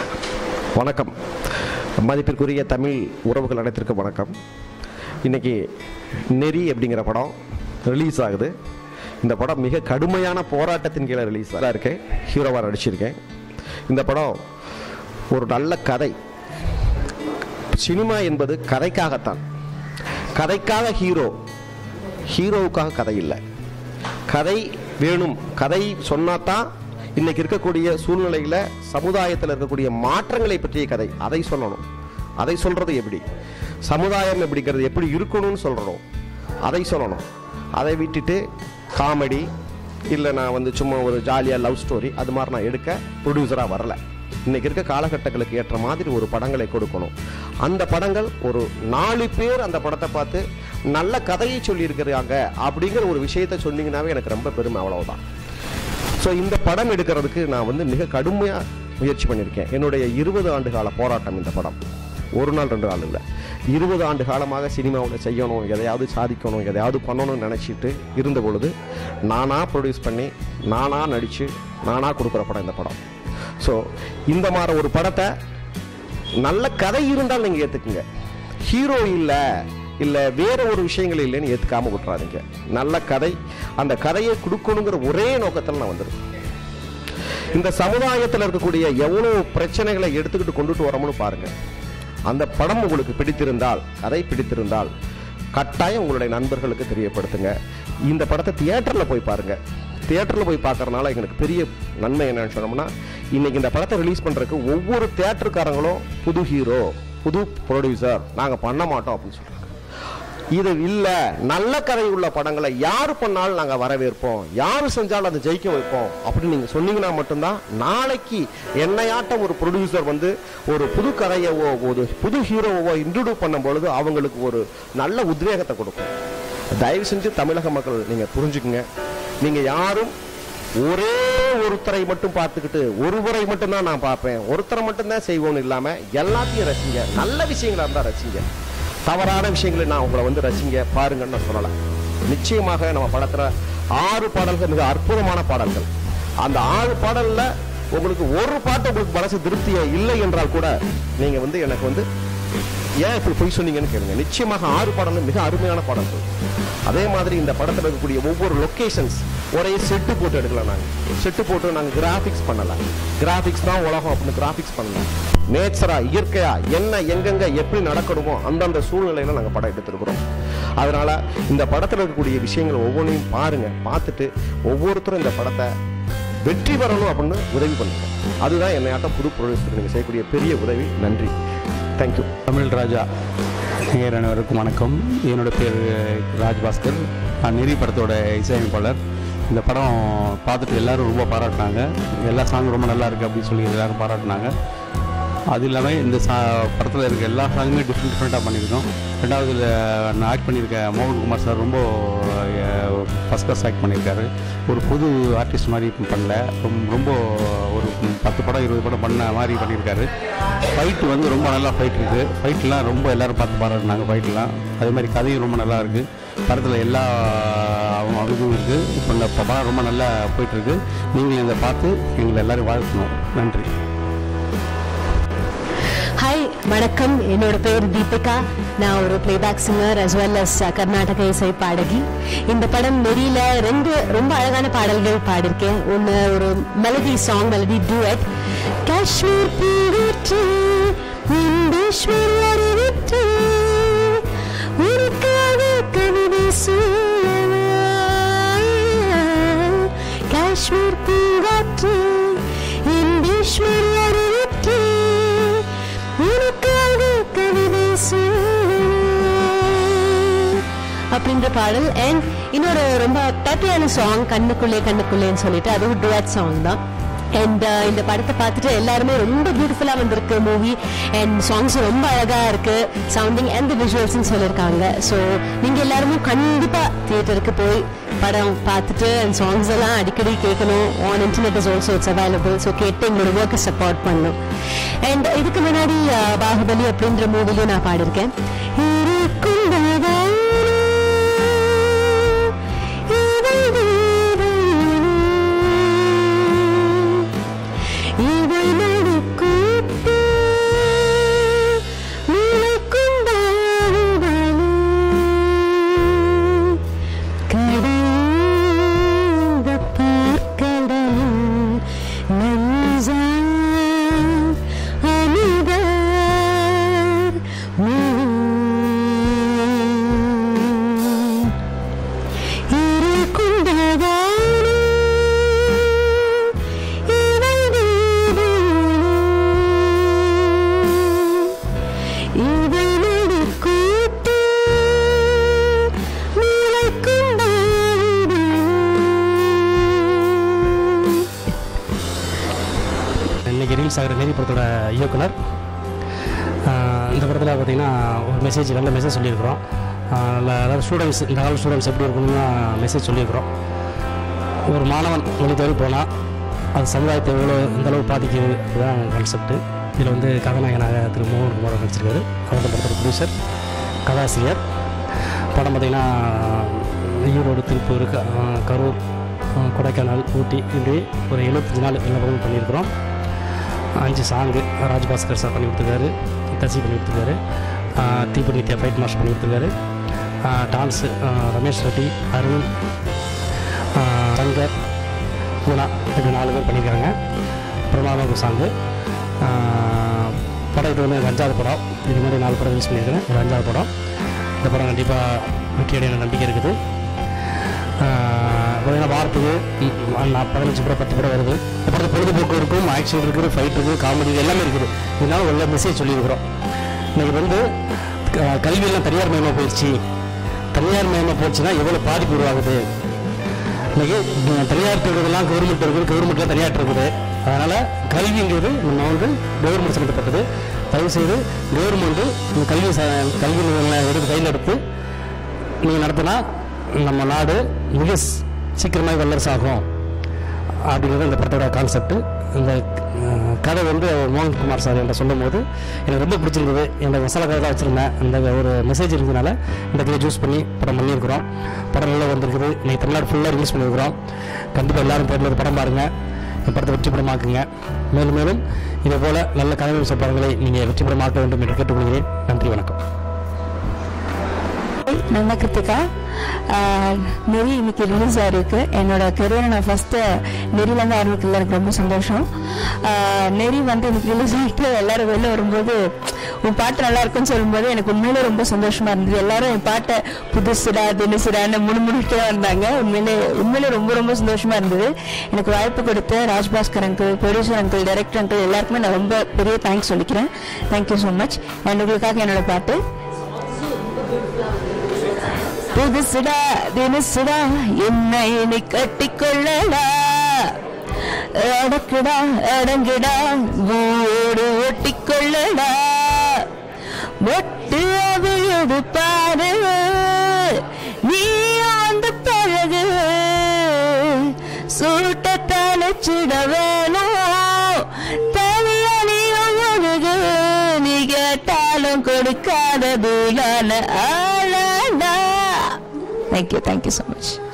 வணக்கம் மதிப்பிற்குரிய தமிழ் உறவுகள் அனைத்திற்கும் வணக்கம் இன்னைக்கு நெறி அப்படிங்கிற படம் ரிலீஸ் ஆகுது இந்த படம் மிக கடுமையான போராட்டத்தின் கீழே ரிலீஸ் ஆக இருக்கேன் ஹீரோவாக நடிச்சிருக்கேன் இந்த படம் ஒரு நல்ல கதை சினிமா என்பது கதைக்காகத்தான் கதைக்காக ஹீரோ ஹீரோவுக்காக கதை இல்லை கதை வேணும் கதை சொன்னாதான் இன்னைக்கு இருக்கக்கூடிய சூழ்நிலையில் சமுதாயத்தில் இருக்கக்கூடிய மாற்றங்களை பற்றிய கதை அதை சொல்லணும் அதை சொல்றது எப்படி சமுதாயம் எப்படிங்கிறது எப்படி இருக்கணும்னு சொல்றோம் அதை சொல்லணும் அதை விட்டுட்டு காமெடி இல்லை நான் வந்து சும்மா ஒரு ஜாலியாக லவ் ஸ்டோரி அது மாதிரி நான் எடுக்க ப்ரொடியூசராக வரல இன்னைக்கு இருக்க காலகட்டங்களுக்கு ஏற்ற மாதிரி ஒரு படங்களை கொடுக்கணும் அந்த படங்கள் ஒரு நாலு பேர் அந்த படத்தை பார்த்து நல்ல கதையை சொல்லியிருக்கிறாங்க அப்படிங்கிற ஒரு விஷயத்தை சொன்னீங்கன்னாவே எனக்கு ரொம்ப பெருமை அவ்வளவுதான் ஸோ இந்த படம் எடுக்கிறதுக்கு நான் வந்து மிக கடுமையாக முயற்சி பண்ணியிருக்கேன் என்னுடைய இருபது ஆண்டு கால போராட்டம் இந்த படம் ஒரு நாள் ரெண்டு நாள் இல்லை இருபது ஆண்டு காலமாக சினிமாவில் செய்யணும் எதையாவது சாதிக்கணும் எதையாவது பண்ணணும்னு நினச்சிட்டு இருந்த பொழுது நானாக ப்ரொடியூஸ் பண்ணி நானாக நடித்து நானாக கொடுக்குற படம் இந்த படம் ஸோ இந்த மாதிரி ஒரு படத்தை நல்ல கதை இருந்தால் நீங்கள் ஏற்றுக்குங்க ஹீரோ இல்லை இல்லை வேற ஒரு விஷயங்கள் இல்லைன்னு ஏற்றுக்காம விட்டுறாதீங்க நல்ல கதை அந்த கதையை கொடுக்கணுங்கிற ஒரே நோக்கத்தில் நான் வந்திருக்கேன் இந்த சமுதாயத்தில் இருக்கக்கூடிய எவ்வளோ பிரச்சனைகளை எடுத்துக்கிட்டு கொண்டுட்டு வரோம்னு பாருங்க அந்த படம் உங்களுக்கு பிடித்திருந்தால் கதை பிடித்திருந்தால் கட்டாயம் உங்களுடைய நண்பர்களுக்கு தெரியப்படுத்துங்க இந்த படத்தை தியேட்டரில் போய் பாருங்க தியேட்டரில் போய் பார்க்கறதுனால எங்களுக்கு பெரிய நன்மை என்னன்னு சொன்னோம்னா இன்னைக்கு இந்த படத்தை ரிலீஸ் பண்ணுறதுக்கு ஒவ்வொரு தியேட்டருக்காரங்களும் புது ஹீரோ புது ப்ரொடியூசர் நாங்கள் பண்ண மாட்டோம் அப்படின்னு சொல்கிறாங்க இது இல்ல நல்ல கதை உள்ள படங்களை யார் பண்ணாலும் நாங்க வரவேற்போம் யார் செஞ்சாலும் அதை ஜெயிக்க வைப்போம் அப்படின்னு நீங்க சொன்னீங்கன்னா மட்டும்தான் நாளைக்கு என்னையாட்டம் ஒரு ப்ரொடியூசர் வந்து ஒரு புது கதையவோ ஒரு புது ஹீரோவோ இன்ட்ரடியூஸ் பண்ணும் பொழுது அவங்களுக்கு ஒரு நல்ல உத்வேகத்தை கொடுக்கும் தயவு செஞ்சு தமிழக மக்கள் நீங்க புரிஞ்சுக்குங்க நீங்க யாரும் ஒரே ஒருத்தரை மட்டும் பார்த்துக்கிட்டு ஒருவரை மட்டும்தான் நான் பார்ப்பேன் ஒருத்தரை மட்டும்தான் செய்வோம்னு இல்லாம எல்லாத்தையும் ரசிங்க நல்ல விஷயங்களா இருந்தா ரசிங்க தவறான விஷயங்களை நான் உங்களை வந்து ரசிங்க பாருங்கன்னு நான் சொல்லலாம் நிச்சயமாக நம்ம படத்துல ஆறு பாடல்கள் மிக அற்புதமான பாடல்கள் அந்த ஆறு பாடல்ல உங்களுக்கு ஒரு பாட்டு உங்களுக்கு மனசு திருப்தியா இல்லை என்றால் கூட நீங்க வந்து எனக்கு வந்து ஏன் இப்படி பொய் சொன்னீங்கன்னு கேளுங்க நிச்சயமாக ஆறு பாடல்கள் மிக அருமையான பாடல்கள் அதே மாதிரி இந்த படத்தில் இருக்கக்கூடிய ஒவ்வொரு லொக்கேஷன்ஸ் ஒரே செட்டு போட்டு எடுக்கலாம் நாங்கள் செட்டு போட்டு நாங்கள் கிராஃபிக்ஸ் பண்ணல கிராஃபிக்ஸ் தான் உலகம் அப்படின்னு கிராஃபிக்ஸ் பண்ணல நேச்சரா இயற்கையா என்ன எங்கெங்க எப்படி நடக்கணுமோ அந்தந்த சூழ்நிலையில நாங்கள் படம் எடுத்திருக்கிறோம் அதனால இந்த படத்தில் இருக்கக்கூடிய விஷயங்கள் ஒவ்வொன்றையும் பாருங்க பார்த்துட்டு ஒவ்வொருத்தரும் இந்த படத்தை வெற்றி பெறணும் அப்படின்னு உதவி பண்ணுங்க அதுதான் என்னையாட்டம் புது ப்ரொடியூசர் நீங்கள் செய்யக்கூடிய பெரிய உதவி நன்றி தேங்க்யூ தமிழ் ராஜா நேயர் அனைவருக்கும் வணக்கம் என்னோட பேர் ராஜ்பாஸ்கர் நான் நெறி படத்தோட இசையமைப்பாளர் இந்த படம் பார்த்துட்டு எல்லாரும் ரொம்ப பாராட்டினாங்க எல்லா சாங்கும் ரொம்ப நல்லா இருக்குது அப்படின்னு சொல்லி எல்லாரும் பாராட்டினாங்க அது இல்லாமல் இந்த சா படத்தில் இருக்க எல்லா சாங்குமே டிஃப்ரெண்ட் டிஃப்ரெண்ட்டாக பண்ணியிருக்கோம் ரெண்டாவது இதுல நான் ஆக்ட் பண்ணியிருக்க மோகன்குமார் சார் ரொம்ப ஃபஸ்ட் கிளாஸ் ஆக்ட் பண்ணியிருக்காரு ஒரு புது ஆர்டிஸ்ட் மாதிரி பண்ணல ரொம்ப- ரொம்ப ஒரு பத்து படம் இருபது படம் பண்ண மாதிரி பண்ணியிருக்காரு ஃபைட்டு வந்து ரொம்ப நல்லா ஃபைட் இருக்குது ஃபைட்லாம் ரொம்ப எல்லாரும் பார்த்து பாராட்டினாங்க ஃபைட்லாம் அதே மாதிரி கதையும் ரொம்ப நல்லா இருக்குது படத்தில் எல்லா இதுவும் இருக்குது இப்போ இந்த படம் ரொம்ப நல்லா போயிட்டுருக்கு நீங்கள் இதை பார்த்து எங்களை எல்லாரும் வாழ்த்தணும் நன்றி ஹாய் வணக்கம் என்னோட பேர் தீபிகா நான் ஒரு playback singer as well as Karnataka இசை பாடகி இந்த படம் நெறியில ரெண்டு ரொம்ப அழகான பாடல்கள் பாடியிருக்கேன் ஒன்று ஒரு melody song melody duet Kashmir பூவிற்று இந்தீஸ்வர் அறிவிற்று உனக்காக கவிதை சொல்லவா காஷ்மீர் பூங்காற்று இந்தீஸ்வர் அறிவிற்று உனக்காக கவிதை சொல்லுவேன். அப்படின்ற பாடல் அண்ட் இன்னொரு ரொம்ப பேப்பியான சாங் கண்ணுக்குள்ளே கண்ணுக்குள்ளேன்னு சொல்லிட்டு அது ஒரு டுவெட் சாங் தான் அண்ட் இந்த படத்தை பார்த்துட்டு எல்லாருமே ரொம்ப பியூட்டிஃபுல்லாக வந்திருக்கு மூவி அண்ட் சாங்ஸ் ரொம்ப அழகாக இருக்கு சவுண்டிங் அண்ட் விஷுவல்ஸ்னு சொல்லியிருக்காங்க ஸோ நீங்கள் எல்லாருமே கண்டிப்பாக தியேட்டருக்கு போய் படம் பார்த்துட்டு அண்ட் சாங்ஸ் எல்லாம் அடிக்கடி கேட்கணும் on internet is also it's available so கேட்டு எங்களோட ஒர்க்கை சப்போர்ட் பண்ணணும் அண்ட் இதுக்கு முன்னாடி அஹ், பாகுபலி அப்படின்ற மூவிலையும் நான் பாடியிருக்கேன் இருக்கும் போதாய் இவள் தேவன். இவள் நடுக்கும் ரிலீஸ் ஆகிற நெறி படத்தோட இயக்குனர் ஆஹ் இந்த படத்தில் பார்த்தீங்கன்னா ஒரு மெசேஜ் நல்ல மெசேஜ் சொல்லியிருக்கிறோம் ஆஹ் நல்ல அதாவது ஸ்டூடெண்ட்ஸ் இந்த கால ஸ்டூடெண்ட்ஸ் எப்படி இருக்கணும்னு மெசேஜ் சொல்லியிருக்கிறோம் ஒரு மாணவன் மொழி தேர்வு போனால் அது சமுதாயத்தை எவ்வளோ எந்த அளவு பாதிக்குது அதுதான் கான்செப்ட்டு இதில் வந்து கதாநாயகனாக திரு மோகன் குமார் நடிச்சிருக்காரு அவர் தான் படத்தோட ப்ரொடியூசர் கதாசிரியர் படம் பார்த்திங்கன்னா ஈரோடு திருப்பூர் க- ஆஹ் கரூர் ஆஹ் கொடைக்கானல் ஊட்டி இப்படி ஒரு எழுபத்தஞ்சு நாள் எல்லா படமும் பண்ணியிருக்கிறோம் அஞ்சு சாங்கு ராஜ்பாஸ்கர் சார் பண்ணி கொடுத்துருக்காரு தசி பண்ணி கொடுத்துருக்காரு ஆஹ் தீபு நித்யா ஃபைட் மாஸ்டர் பண்ணி கொடுத்துருக்காரு டான்ஸு ரமேஷ் ரெட்டி அருண் ஆஹ் சங்கர் குணா இப்படி நாலு பேர் பண்ணியிருக்காங்க பிரமாதம் ஒரு சாங்கு படம் இது வந்து எனக்கு அஞ்சாவது படம் இது மாதிரி நாலு படம் ரிலீஸ் பண்ணியிருக்கிறேன் இது அஞ்சாவது படம் இந்த படம் கண்டிப்பாக வெற்றியடைய எனக்கு நம்பிக்கை இருக்குது பார்த்தீங்கன்னா வாரத்துக்கு ம், ம், நான் பதினஞ்சு படம் பத்து படம் வருது இந்த படத்தில் பொழுதுபோக்கு இருக்கும் ஆக்ஷன் இருக்குது ஃபைட் இருக்குது காமெடி எல்லாமே இருக்குது இதனால உள்ள மெசேஜ் சொல்லியிருக்கிறோம் இன்னைக்கு வந்து க- கல்வியெல்லாம் தனியார் மயமாக போயிடுச்சு தனியார் மயமாக போச்சுன்னா எவ்வளோ பாதிப்பு உருவாகுது இன்னைக்கு ம், தனியார் இருக்கிறதெல்லாம் கவர்மெண்ட் இருக்குது கவர்மெண்ட்டில் தனியார் இருக்குது அதனால் கல்விங்கிறது நம்ம வந்து கவர்மெண்ட் சம்மந்தப்பட்டது தயவுசெய்து கவர்மெண்ட்டு இந்த கல்வி ச கல்வி நிறுவனங்களை எடுத்து கையில் எடுத்து நீங்கள் நடத்தினா நம்ம நாடு மிக ஸ்- சீக்கிரமாக வல்லரசு ஆகும் அப்படிங்கிறது இந்த படத்தோட கான்செப்ட் இந்த அஹ், கதை வந்து மோகன்குமார் சார் என்கிட்ட சொல்லும் போது எனக்கு ரொம்ப பிடிச்சிருந்தது என்னோட மசாலா கதை தான் வச்சுருந்தேன் அந்த ஒரு மெசேஜ் இருந்ததுனால இந்த கதையை சூஸ் பண்ணி படம் பண்ணியிருக்கிறோம் படம் நல்லா வந்திருக்குது இன்னைக்கு தமிழ்நாடு ஃபுல்லாக ரிலீஸ் பண்ணியிருக்கிறோம் கண்டிப்பாக எல்லாரும் தேட்டரில் படம் பாருங்கள் இந்த படத்தை வெற்றி படமாக்குங்க மேலும் மேலும் இதே போல் நல்ல கதை படங்களை நீங்கள் வெற்றி படமாக்க வேண்டும் என்று கேட்டுக்கொள்கிறேன் நன்றி வணக்கம் ನನ್ನ கிருத்திகா ஆஹ், நெறி இன்னைக்கு ரிலீஸ் ஆயிருக்கு என்னோட கெரியரை நான் ஃபஸ்ட்டு நெறிலேருந்து ஆரம்பிக்கல எனக்கு ரொம்ப சந்தோஷம் ஆஹ், நெறி வந்து இன்னைக்கு ரிலீஸ் ஆகிட்டு எல்லாரும் வெளில வரும்போது உன் பாட்டு நல்லா இருக்குன்னு சொல்லும்போது எனக்கு உண்மையிலே ரொம்ப சந்தோஷமா இருந்தது எல்லாரும் என் பாட்டை புதுசுடா தினுசுடான்னு முணுமுணுட்டே வந்தாங்க உண்மையிலே உண்மையிலே ரொம்ப ரொம்ப சந்தோஷமா இருந்தது எனக்கு வாய்ப்பு கொடுத்த Rajbhaskar uncle producer uncle director uncle எல்லாருக்குமே நான் ரொம்ப பெரிய தேங்க்ஸ் சொல்லிக்கிறேன் தேங்க்யூ ஸோ மச் அண்ட் உங்களுக்காக என்னோட பாட்டு புதுசுடா தினசுடா என்னை நீ கட்டிக்கொள்ளடா அடக்குடா அடங்குடா ஓடு ஒட்டிக்கொள்ளடா மொட்டு அவிழுது பாரு நீ அந்த பழகு சூட்ட தலைச்சிட வேணும் தனியா நீ ஒழுகு நீ கேட்டாலும் கொடுக்காதது ஆளாடா தேங்க்யூ தேங்க்யூ ஸோ மச்